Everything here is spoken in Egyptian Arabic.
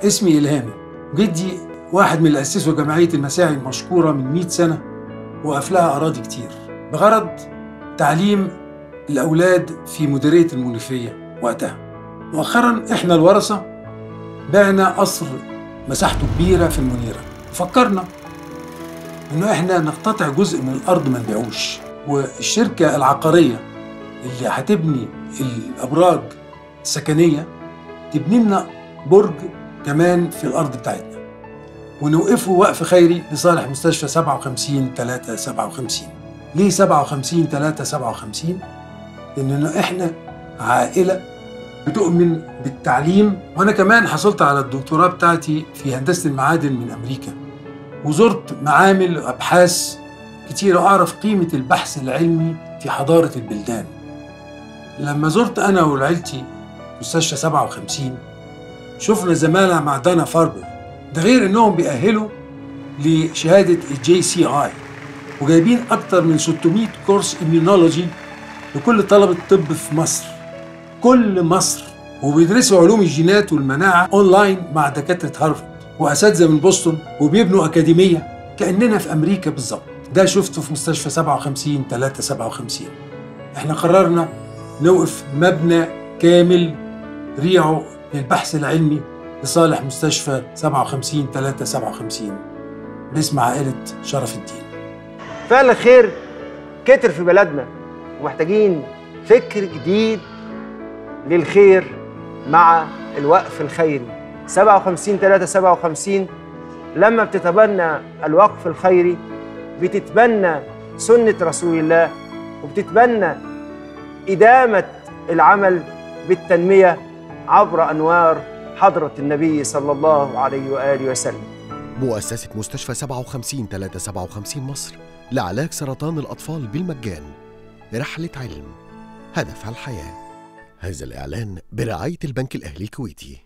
اسمي إلهامي جدي واحد من اللي أسسوا جمعية المساعي المشكورة من 100 سنة وقف لها أراضي كتير بغرض تعليم الأولاد في مديرية المنوفية وقتها مؤخرا إحنا الورثة بعنا قصر مساحته كبيرة في المنيرة فكرنا إنه إحنا نقتطع جزء من الأرض ما نبيعوش والشركة العقارية اللي هتبني الأبراج السكنية تبني لنا برج كمان في الأرض بتاعتنا ونوقفه وقف خيري لصالح مستشفى 57 3 57 ليه 57 3 57 لأننا إحنا عائلة بتؤمن بالتعليم وأنا كمان حصلت على الدكتوراه بتاعتي في هندسة المعادن من أمريكا وزرت معامل وأبحاث كتير أعرف قيمة البحث العلمي في حضارة البلدان لما زرت أنا وعيلتي مستشفى 57 شفنا زمالة مع دانا فاربر ده غير إنهم بيأهلوا لشهادة الجي سي آي وجايبين أكتر من 600 كورس إميونولوجي لكل طلبة الطب في مصر كل مصر وبيدرسوا علوم الجينات والمناعة أونلاين مع دكاترة هارفارد وأساتذة من بوسطن وبيبنوا أكاديمية كأننا في أمريكا بالظبط ده شفته في مستشفى 57 3 57 احنا قررنا نوقف مبنى كامل ريعه للبحث العلمي لصالح مستشفى 57 3 57 باسم عائلة شرف الدين فعل الخير كتر في بلدنا ومحتاجين فكر جديد للخير مع الوقف الخيري 57 3 57 لما بتتبنى الوقف الخيري بتتبنى سنة رسول الله وبتتبنى إدامة العمل بالتنمية عبر أنوار حضرة النبي صلى الله عليه وآله وسلم مؤسسة مستشفى 57 357 مصر لعلاج سرطان الأطفال بالمجان رحلة علم هدف الحياة هذا الإعلان برعاية البنك الأهلي الكويتي